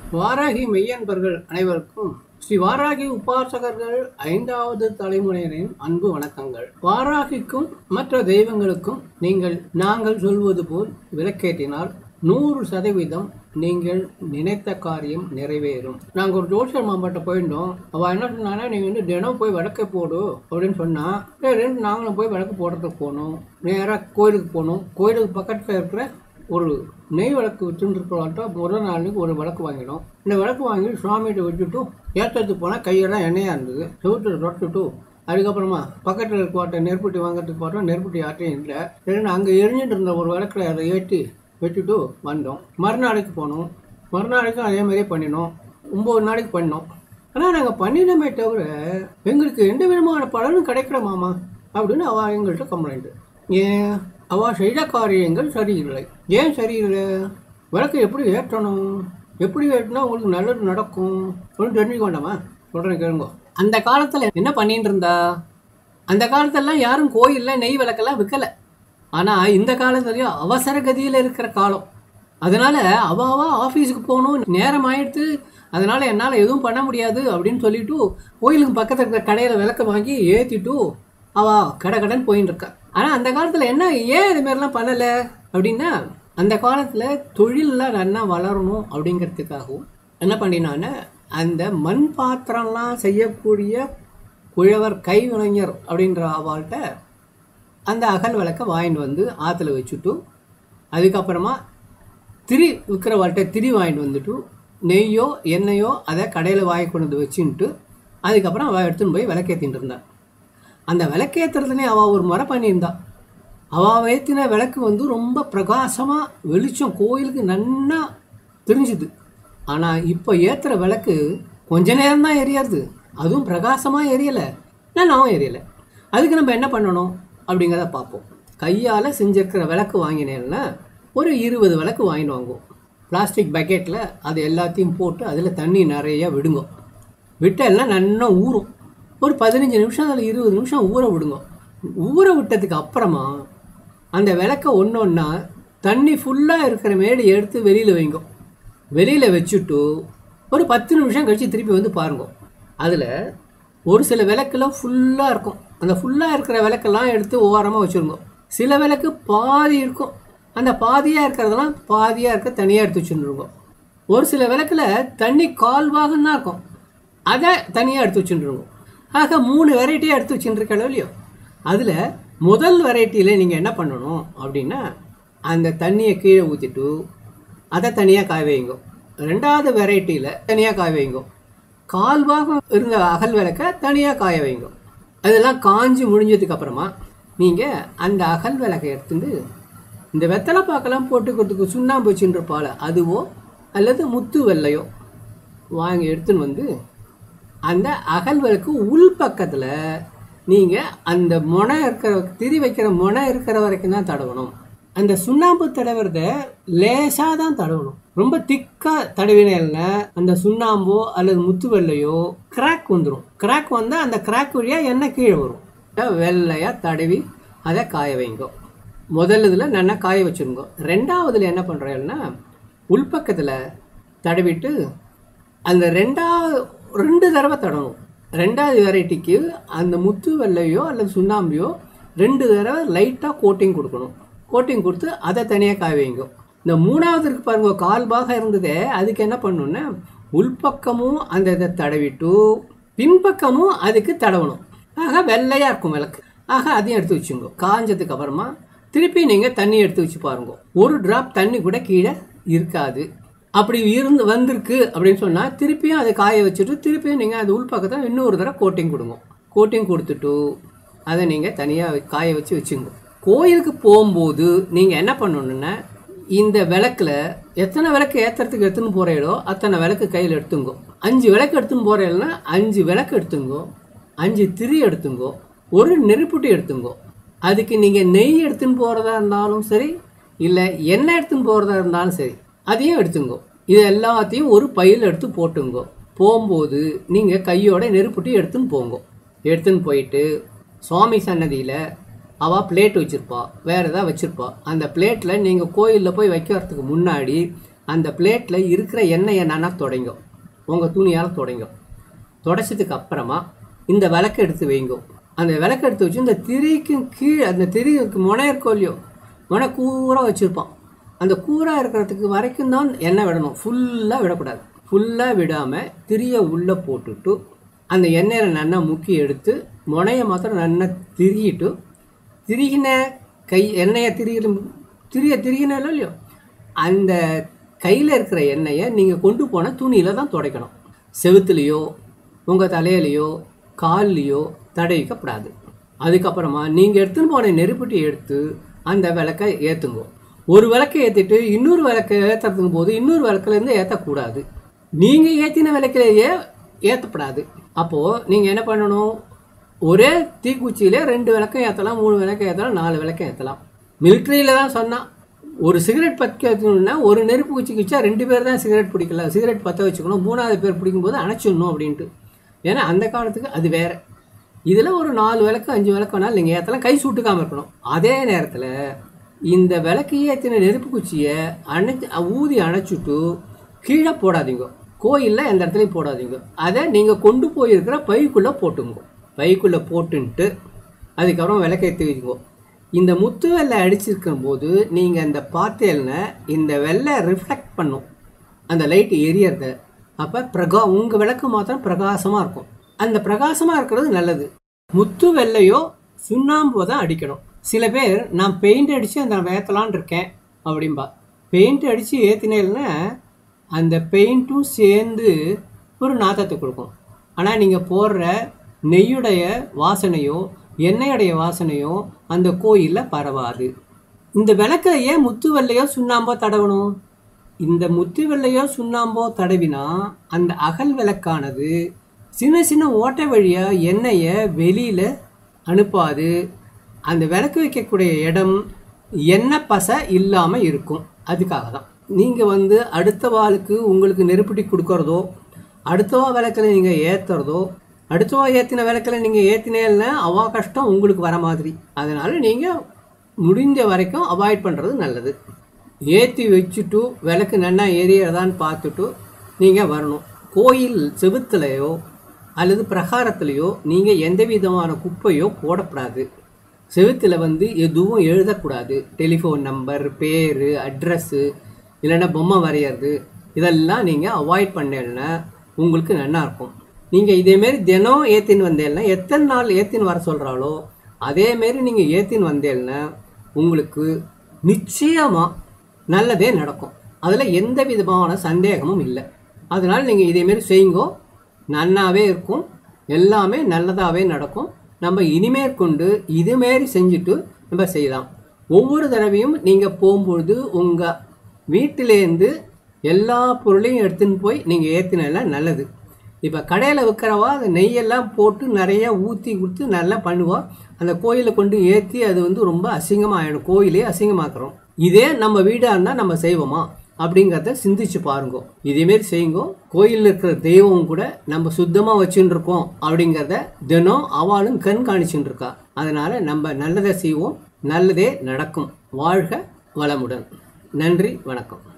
வாராகி மெய்யன்பர்கள் அனைவருக்கும் ஸ்ரீ வாராகி உபாசகர்கள் ஐந்தாவது தலைமுறையினரின் அன்பு வணக்கங்கள் வாராகிக்கும் மற்ற தெய்வங்களுக்கும் நீங்கள் நாங்கள் சொல்வது போல் விளக்கேற்றினால் நூறு சதவீதம் நீங்கள் நினைத்த காரியம் நிறைவேறும் நாங்கள் ஒரு ஜோசியர் மாம்பட்ட போயிருந்தோம் அவள் என்ன சொன்னானா நீ வந்து தினம் போய் விளக்க போடு அப்படின்னு சொன்னா சரின்னு நாங்களும் போய் விளக்கு போடுறதுக்கு போனோம் நேராக கோயிலுக்கு போனோம் கோயிலுக்கு பக்கத்தில் இருக்கிற ஒரு நெய் விளக்கு வச்சுருக்கிறோம்ட்டா முதல் நாளைக்கு ஒரு விளக்கு வாங்கினோம் இந்த விளக்கு வாங்கி சுவாமிகிட்ட வச்சுட்டு ஏற்றத்துக்கு போனால் கையெல்லாம் எண்ணெயாக இருந்தது செவுத்தில் தொட்டுட்டு அதுக்கப்புறமா பக்கத்தில் இருக்க நெருப்பட்டி வாங்குறதுக்கு பார்த்தோம் நெருப்பட்டி யார்ட்டையும் இல்லை சரின்னு அங்கே எரிஞ்சிட்டு இருந்த ஒரு விளக்கில் அதை ஏற்றி வச்சுட்டு வந்தோம் மறுநாளைக்கு போனோம் மறுநாளைக்கும் அதே மாதிரியே பண்ணினோம் ஒம்பது நாளைக்கு பண்ணோம் ஆனால் நாங்கள் பண்ணினோமே தவிர எங்களுக்கு எந்த விதமான பலனும் கிடைக்கல மாமா அப்படின்னு அவள் எங்கள்கிட்ட கம்ப்ளைண்ட் ஏன் அவள் செய்த காரியங்கள் சரியில்லை ஏன் சரியில்லை விளக்கு எப்படி ஏற்றணும் எப்படி ஏற்றினா உங்களுக்கு நல்லது நடக்கும் ஒன்றும் தெரிஞ்சுக்க வேண்டாமா சொல்கிறேன் கேளுங்க அந்த காலத்தில் என்ன பண்ணிட்டு இருந்தா அந்த காலத்துலலாம் யாரும் கோயிலில் நெய் விளக்கெல்லாம் விற்கலை ஆனால் இந்த காலத்துலேயும் அவசர கதியில் இருக்கிற காலம் அதனால் அவாவா ஆஃபீஸுக்கு போகணும் நேரம் ஆயிடுத்து அதனால் என்னால் எதுவும் பண்ண முடியாது அப்படின்னு சொல்லிட்டு கோயிலுக்கு பக்கத்தில் இருக்கிற கடையில் விளக்க வாங்கி ஏற்றிட்டு அவ கடை கடன் போயின்னு இருக்கா ஆனால் அந்த காலத்தில் என்ன ஏன் இது மாதிரிலாம் பண்ணலை அப்படின்னா அந்த காலத்தில் தொழிலெலாம் நல்லா வளரணும் அப்படிங்கிறதுக்காகவும் என்ன பண்ணினான்னா அந்த மண் பாத்திரம்லாம் செய்யக்கூடிய குழவர் கைவினைஞர் அப்படின்ற அவள்கிட்ட அந்த அகல் விளக்க வாங்கிட்டு வந்து ஆற்றுல வச்சுட்டு அதுக்கப்புறமா திரி விற்கிறவாள்கிட்ட திரி வாங்கிட்டு வந்துட்டு நெய்யோ எண்ணெயோ அதை கடையில் வாங்கி கொண்டு வந்து வச்சுன்ட்டு அதுக்கப்புறம் அவள் எடுத்துன்னு போய் விளக்கேற்றிட்டு இருந்தாள் அந்த விளக்கேற்றுறதுனே அவள் ஒரு முறை பண்ணியிருந்தா அவள் ஏற்றின விளக்கு வந்து ரொம்ப பிரகாசமாக வெளிச்சம் கோயிலுக்கு நன்னா தெரிஞ்சுது ஆனால் இப்போ ஏற்றுற விளக்கு கொஞ்ச நேரம் தான் எரியறது அதுவும் பிரகாசமாக எரியலை நல்லாவும் எரியலை அதுக்கு நம்ம என்ன பண்ணணும் அப்படிங்கிறத பார்ப்போம் கையால் செஞ்சிருக்கிற விளக்கு வாங்கினேன்னா ஒரு இருபது விளக்கு வாங்கிட்டு வாங்குவோம் பிளாஸ்டிக் பக்கெட்டில் அது எல்லாத்தையும் போட்டு அதில் தண்ணி நிறைய விடுங்க விட்ட எல்லாம் நல்லா ஊறும் ஒரு பதினஞ்சு நிமிஷம் அதில் இருபது நிமிஷம் ஊற விடுங்க ஊற விட்டதுக்கு அப்புறமா அந்த விளக்க ஒன்று ஒன்றா தண்ணி ஃபுல்லாக இருக்கிற மேடு எடுத்து வெளியில் வைங்க வெளியில் வச்சுட்டு ஒரு பத்து நிமிஷம் கழித்து திருப்பி வந்து பாருங்க அதில் ஒரு சில விளக்கெல்லாம் ஃபுல்லாக இருக்கும் அந்த ஃபுல்லாக இருக்கிற விளக்கெல்லாம் எடுத்து ஓரமாக வச்சுருங்க சில விளக்கு பாதி இருக்கும் அந்த பாதியாக இருக்கிறதெல்லாம் பாதியாக இருக்க தனியாக எடுத்து வச்சுருங்க ஒரு சில விளக்கில் தண்ணி கால்வாகம் தான் இருக்கும் அதை தனியாக எடுத்து வச்சுருங்க ஆக மூணு வெரைட்டியாக எடுத்து வச்சுருக்கல இல்லையோ அதில் முதல் வெரைட்டியில் நீங்கள் என்ன பண்ணணும் அப்படின்னா அந்த தண்ணியை கீழே ஊற்றிட்டு அதை தனியாக காய வைங்க ரெண்டாவது வெரைட்டியில் தனியாக காய வைங்க கால்வாகம் இருந்த அகல் விளக்க தனியாக காய வைங்க அதெல்லாம் காஞ்சி முடிஞ்சதுக்கு அப்புறமா நீங்கள் அந்த அகல் விளக்கை எடுத்துட்டு இந்த வெத்தலை பாக்கெல்லாம் போட்டுக்கிறதுக்கு சுண்ணாம்பு வச்சுருப்பால அதுவோ அல்லது முத்து வெள்ளையோ வாங்கி எடுத்துன்னு வந்து அந்த அகல் விளக்கு உள் பக்கத்தில் நீங்கள் அந்த முனை இருக்கிற திரி வைக்கிற முனை இருக்கிற வரைக்கும் தான் தடவணும் அந்த சுண்ணாம்பு தடவுறத லேசாக தான் தடவணும் ரொம்ப திக்காக தடவினா அந்த சுண்ணாம்போ அல்லது முத்து வெள்ளையோ கிராக் வந்துடும் கிராக் வந்தால் அந்த கிராக் வழியாக எண்ணெய் கீழே வரும் வெள்ளையாக தடவி அதை காய வைங்க முதல் இதில் நல்லா காய வச்சுருங்க ரெண்டாவதுல என்ன பண்ணுறேன்னா உள்பக்கத்தில் தடவிட்டு அந்த ரெண்டாவது ரெண்டு தடவை தடணும் ரெண்டாவது வெரைட்டிக்கு அந்த முத்து வெள்ளையோ அல்லது சுண்ணாம்பியோ ரெண்டு தடவை லைட்டாக கோட்டிங் கொடுக்கணும் கோட்டிங் கொடுத்து அதை தனியாக காய வைங்க இந்த மூணாவது இருக்கு பாருங்க கால் பாகம் இருந்ததே அதுக்கு என்ன பண்ணணுன்னா உள்பக்கமும் அந்த இதை தடவிட்டு பின்பக்கமும் அதுக்கு தடவணும் ஆக வெள்ளையாக இருக்கும் விளக்கு ஆக அதையும் எடுத்து வச்சுங்க காஞ்சதுக்கு அப்புறமா திருப்பி நீங்கள் தண்ணி எடுத்து வச்சு பாருங்க ஒரு டிராப் தண்ணி கூட கீழே இருக்காது அப்படி இருந்து வந்திருக்கு அப்படின்னு சொன்னால் திருப்பியும் அதை காய வச்சுட்டு திருப்பியும் நீங்கள் அது உள்பக்கத்தில் இன்னொரு தடவை கோட்டிங் கொடுங்க கோட்டிங் கொடுத்துட்டு அதை நீங்கள் தனியாக காய வச்சு வச்சுங்க கோயிலுக்கு போகும்போது நீங்கள் என்ன பண்ணணுன்னா இந்த விளக்கில் எத்தனை விளக்கு ஏற்றுறதுக்கு எடுத்துன்னு போகிறீங்களோ அத்தனை விளக்கு கையில் எடுத்துங்கோ அஞ்சு விளக்கு எடுத்துன்னு போகிறீங்கன்னா அஞ்சு விளக்கு எடுத்துங்கோ அஞ்சு திரி எடுத்துங்கோ ஒரு நெருப்புட்டி எடுத்துங்கோ அதுக்கு நீங்கள் நெய் எடுத்துன்னு போகிறதா இருந்தாலும் சரி இல்லை எண்ணெய் எடுத்துன்னு போகிறதா இருந்தாலும் சரி அதையும் எடுத்துங்கோ இது எல்லாத்தையும் ஒரு பையில் எடுத்து போட்டுங்கோ போகும்போது நீங்கள் கையோட நெருப்புட்டி எடுத்துன்னு போங்கோ எடுத்துன்னு போயிட்டு சுவாமி சன்னதியில் அவள் பிளேட் வச்சுருப்பா வேறு எதாவது வச்சுருப்பா அந்த பிளேட்டில் நீங்கள் கோயிலில் போய் வைக்கிறதுக்கு முன்னாடி அந்த பிளேட்டில் இருக்கிற எண்ணெயை நானா தொடங்க உங்கள் துணியால் தொடங்க தொடச்சதுக்கு அப்புறமா இந்த விளக்கை எடுத்து வைங்க அந்த விளக்கை எடுத்து வச்சு இந்த திரிக்கும் கீழே அந்த திரிக்கு முனை இருக்கோ இல்லையோ முனை கூராக வச்சுருப்பான் அந்த கூராக இருக்கிறதுக்கு வரைக்கும் தான் எண்ணெய் விடணும் ஃபுல்லாக விடக்கூடாது ஃபுல்லாக விடாமல் திரியை உள்ளே போட்டுட்டு அந்த எண்ணெயில் நல்லா முக்கி எடுத்து முனையை மாத்திரம் நல்லா திரியிட்டு திரிகின கை எண்ணெயை திரிகிற திரிய திரிகின இல்லையோ அந்த கையில் இருக்கிற எண்ணெயை நீங்கள் கொண்டு போன துணியில் தான் துடைக்கணும் செவுத்துலேயோ உங்கள் தலையிலையோ கால்லையோ தடவிக்கப்படாது அதுக்கப்புறமா நீங்கள் எடுத்துன்னு போன நெருப்பட்டி எடுத்து அந்த விளக்கை ஏற்றுங்க ஒரு விளக்கை ஏற்றிட்டு இன்னொரு விளக்கை ஏற்றுறதுக்கும் போது இன்னொரு விளக்குலேருந்து ஏற்றக்கூடாது நீங்கள் ஏற்றின விளக்கிலேயே ஏற்றப்படாது அப்போது நீங்கள் என்ன பண்ணணும் ஒரே தீக்குச்சியில ரெண்டு விளக்கம் ஏற்றலாம் மூணு விளக்கம் ஏற்றலாம் நாலு விளக்கம் ஏற்றலாம் மிலிட்ரியில் தான் சொன்னான் ஒரு சிகரெட் பற்ற வைக்கணும்னா ஒரு நெருப்பு குச்சி வச்சா ரெண்டு பேர் தான் சிகரெட் பிடிக்கல சிகரெட் பற்ற வச்சுக்கணும் மூணாவது பேர் பிடிக்கும்போது அணைச்சிடணும் அப்படின்ட்டு ஏன்னா அந்த காலத்துக்கு அது வேற இதில் ஒரு நாலு விளக்கு அஞ்சு விளக்கு வேணாலும் நீங்கள் ஏற்றலாம் கை சுட்டுக்காமல் இருக்கணும் அதே நேரத்தில் இந்த விளக்கு ஏற்றின நெருப்பு குச்சியை அணைச்சி ஊதி அணைச்சிட்டு கீழே போடாதீங்க கோயிலில் எந்த இடத்துலையும் போடாதீங்க அதை நீங்கள் கொண்டு போயிருக்கிற பைக்குள்ளே போட்டுங்க பைக்குள்ளே போட்டுன்ட்டு அதுக்கப்புறம் விளக்கேற்றி வச்சுக்கோ இந்த முத்து வெள்ளை அடிச்சிருக்கும் போது நீங்கள் இந்த பார்த்தேல்னா இந்த வெள்ளை ரிஃப்ளெக்ட் பண்ணும் அந்த லைட் எரியறத அப்போ பிரகா உங்கள் விளக்கு மாத்திரம் பிரகாசமாக இருக்கும் அந்த பிரகாசமாக இருக்கிறது நல்லது முத்து வெள்ளையோ சுண்ணாம்பு தான் அடிக்கணும் சில பேர் நான் பெயிண்ட் அடித்து அந்த வேத்தலான் இருக்கேன் அப்படின்பா பெயிண்ட் அடித்து ஏற்றினேன்னா அந்த பெயிண்ட்டும் சேர்ந்து ஒரு நாத்தத்தை கொடுக்கும் ஆனால் நீங்கள் போடுற நெய்யுடைய வாசனையோ எண்ணெயுடைய வாசனையோ அந்த கோயிலில் பரவாது இந்த விளக்கை ஏன் முத்து வெள்ளையோ சுண்ணாம்போ தடவணும் இந்த முத்து வெள்ளையோ சுண்ணாம்போ தடவினா அந்த அகல் விளக்கானது சின்ன சின்ன ஓட்டை வழியாக எண்ணெயை வெளியில் அனுப்பாது அந்த விளக்கு வைக்கக்கூடிய இடம் எண்ணெய் பசை இல்லாமல் இருக்கும் அதுக்காக தான் நீங்கள் வந்து அடுத்த வாளுக்கு உங்களுக்கு நெருப்பட்டி கொடுக்கறதோ அடுத்தவா விளக்கில் நீங்கள் ஏற்றுறதோ அடுத்தவா ஏற்றின விளக்கில் நீங்கள் ஏற்றினேன்னா அவா கஷ்டம் உங்களுக்கு வர மாதிரி அதனால் நீங்கள் முடிஞ்ச வரைக்கும் அவாய்ட் பண்ணுறது நல்லது ஏற்றி வச்சுட்டு விளக்கு நல்லா எரியறதான்னு பார்த்துட்டு நீங்கள் வரணும் கோயில் செவுத்துலையோ அல்லது பிரகாரத்துலேயோ நீங்கள் எந்த விதமான குப்பையோ போடக்கூடாது செவுத்தில் வந்து எதுவும் எழுதக்கூடாது டெலிஃபோன் நம்பர் பேர் அட்ரஸ்ஸு இல்லைன்னா பொம்மை வரைகிறது இதெல்லாம் நீங்கள் அவாய்ட் பண்ணலைன்னா உங்களுக்கு நல்லா இருக்கும் நீங்கள் இதேமாரி தினம் ஏற்றின்னு வந்தேன்னா எத்தனை நாள் ஏற்றின்னு வர சொல்கிறாளோ அதேமாரி நீங்கள் ஏற்றின்னு வந்தேன்னா உங்களுக்கு நிச்சயமாக நல்லதே நடக்கும் அதில் எந்த விதமான சந்தேகமும் இல்லை அதனால் நீங்கள் இதேமாரி செய்யுங்கோ நன்னாவே இருக்கும் எல்லாமே நல்லதாகவே நடக்கும் நம்ம இனிமேற்கொண்டு இதுமாரி செஞ்சுட்டு நம்ம செய்யலாம் ஒவ்வொரு தடவையும் நீங்கள் போகும்பொழுது உங்கள் வீட்டிலேருந்து எல்லா பொருளையும் எடுத்துன்னு போய் நீங்கள் ஏற்றினா நல்லது இப்போ கடையில் விற்கிறவா அந்த நெய்யெல்லாம் போட்டு நிறைய ஊற்றி கொடுத்து நல்லா பண்ணுவா அந்த கோயிலை கொண்டு ஏற்றி அது வந்து ரொம்ப அசிங்கமாக ஆகிடும் கோயிலே அசிங்கமாக்குறோம் இதே நம்ம வீடாக இருந்தால் நம்ம செய்வோமா அப்படிங்கிறத சிந்திச்சு பாருங்க இதேமாரி செய்யுங்க கோயிலில் இருக்கிற தெய்வம் கூட நம்ம சுத்தமாக வச்சுட்டு இருக்கோம் அப்படிங்கிறத தினம் அவளும் கண் காணிச்சுட்டு இருக்கா அதனால நம்ம நல்லதை செய்வோம் நல்லதே நடக்கும் வாழ்க வளமுடன் நன்றி வணக்கம்